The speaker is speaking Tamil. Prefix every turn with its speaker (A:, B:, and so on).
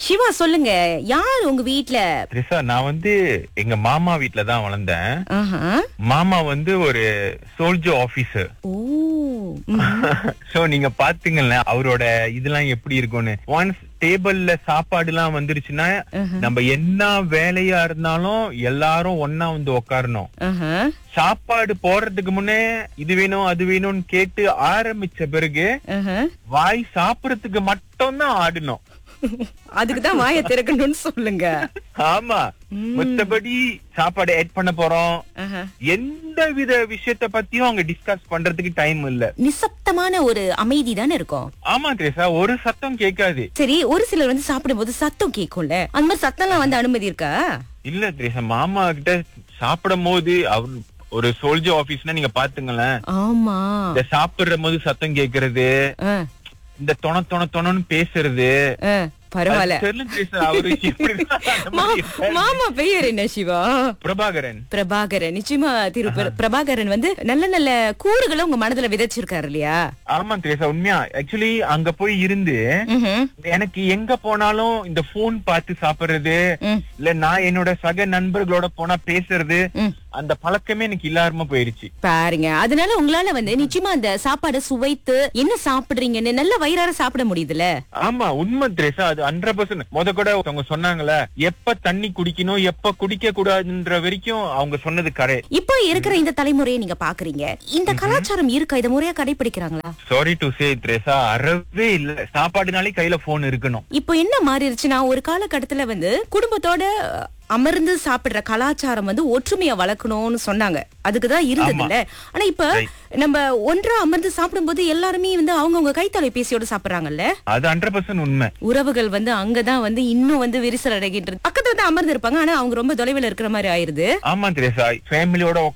A: சிவா சொல்லுங்க யார் உங்க வீட்ல
B: த்ரிஷா நான் வந்து எங்க மாமா வீட்ல தான் வளர்ந்தேன்
A: ஆஹா.
B: மாமா வந்து ஒரு சோல்ஜர் ஆபீசர்
A: ஓ ம்.
B: சோ நீங்க பாத்தீங்கல்ல அவரோட இதெல்லாம் எப்படி இருக்கும்னு ஒன்ஸ் டேபிள்ல சாப்பாடு எல்லாம் வந்துருச்சுன்னா நம்ம என்ன வேலையா இருந்தாலும் எல்லாரும் ஒன்னா வந்து உட்காரணும்
A: ஆஹா.
B: சாப்பாடு போடுறதுக்கு முன்னே இது வேணும் அது வேணும்னு கேட்டு ஆரம்பிச்ச பிறகு
A: ஆஹா.
B: வாய் சாப்பிடறதுக்கு மட்டும் தான் ஆடணும்
A: அதுக்குதான் வாயை திறக்கணும்னு சொல்லுங்க
B: ஆமா மத்தபடி சாப்பாடு ஆட் பண்ண போறோம்
A: ஆஹா.
B: எந்த வித விஷயத்த பத்தியும் அவங்க டிஸ்கஸ் பண்றதுக்கு டைம் இல்ல
A: நிசப்தமான ஒரு அமைதி தானே இருக்கும்
B: ஆமா திரேசா ஒரு சத்தம் கேட்காது
A: சரி ஒரு சிலர் வந்து சாப்பிடும்போது சத்தம் கேட்கும்ல அந்த மாதிரி சத்தம்லாம் வந்து அனுமதி இருக்கா
B: இல்ல திரேசா மாமா கிட்ட சாப்பிடும் போது அவர் ஒரு சோல்ஜர் ஆபீஸ்னா நீங்க பாத்துங்களேன்
A: ஆமா
B: இந்த சாப்பிடுற போது சத்தம் கேக்குறது
A: ஆ,
B: இந்த தொண தொண தொணன்னு பேசுறது
A: ஆ, பரவாயில்ல
B: அது தெரியல திரேசா அவரு எப்படிதான் அந்த
A: மா-
B: மாதிரி இருக்காரு.
A: மாமா பெயர் என்ன சிவா
B: பிரபாகரன்
A: பிரபாகரன் நிச்சயமா திரு பிர- பிரபாகரன் வந்து நல்ல நல்ல கூறுகளை உங்க மனதுல விதைச்சிருக்காரு இல்லையா
B: ஆமா திரேசா உண்மையா ஆக்சுவலி அங்க போய் இருந்து
A: ம்ஹும்.
B: எனக்கு எங்க போனாலும் இந்த போன் பார்த்து சாப்பிடுறது
A: ம்.
B: இல்ல நான் என்னோட சக நண்பர்களோட போனா பேசுறது
A: ம்.
B: அந்த பழக்கமே எனக்கு இல்லாம போயிருச்சு
A: பாருங்க அதனால உங்களால வந்து நிச்சயமா அந்த சாப்பாடை சுவைத்து என்ன சாப்பிடுறீங்கன்னு நல்ல வயிறார சாப்பிட முடியுதுல
B: ஆமா உண்மை திரேசா அது ஹண்ட்ரட் பர்சன்ட் முத கூட அவங்க சொன்னாங்கல்ல எப்ப தண்ணி குடிக்கணும் எப்ப குடிக்க கூடாதுன்ற வரைக்கும் அவங்க சொன்னது கரை
A: இப்போ இருக்கிற இந்த தலைமுறையை நீங்க பாக்குறீங்க இந்த கலாச்சாரம் இருக்கா இத முறையா கடைபிடிக்கிறாங்களா
B: சாரி டு சே திரேசா அறவே இல்ல சாப்பாடுனாலே கையில போன் இருக்கணும்
A: இப்போ என்ன மாறிடுச்சுன்னா ஒரு காலகட்டத்துல வந்து குடும்பத்தோட அமர்ந்து சாப்பிடுற கலாச்சாரம் வந்து ஒற்றுமையை வளர்க்கணும்னு சொன்னாங்க அதுக்குதான் இருந்தது இல்ல ஆனா இப்ப நம்ம ஒன்றா அமர்ந்து சாப்பிடும்போது எல்லாருமே வந்து அவங்கவங்க கை தொலைபேசியோட சாப்பிடுறாங்கல்ல
B: அது ஹண்ட்ரட் பர்சன்ட் உண்மை
A: உறவுகள் வந்து அங்கதான் வந்து இன்னும் வந்து விரிசல் அடைகின்றது பக்கத்துல வந்து அமர்ந்து இருப்பாங்க ஆனா அவங்க ரொம்ப தொலைவில் இருக்கிற மாதிரி ஆயிருது
B: ஆமா திரேசா ஃபேமிலியோட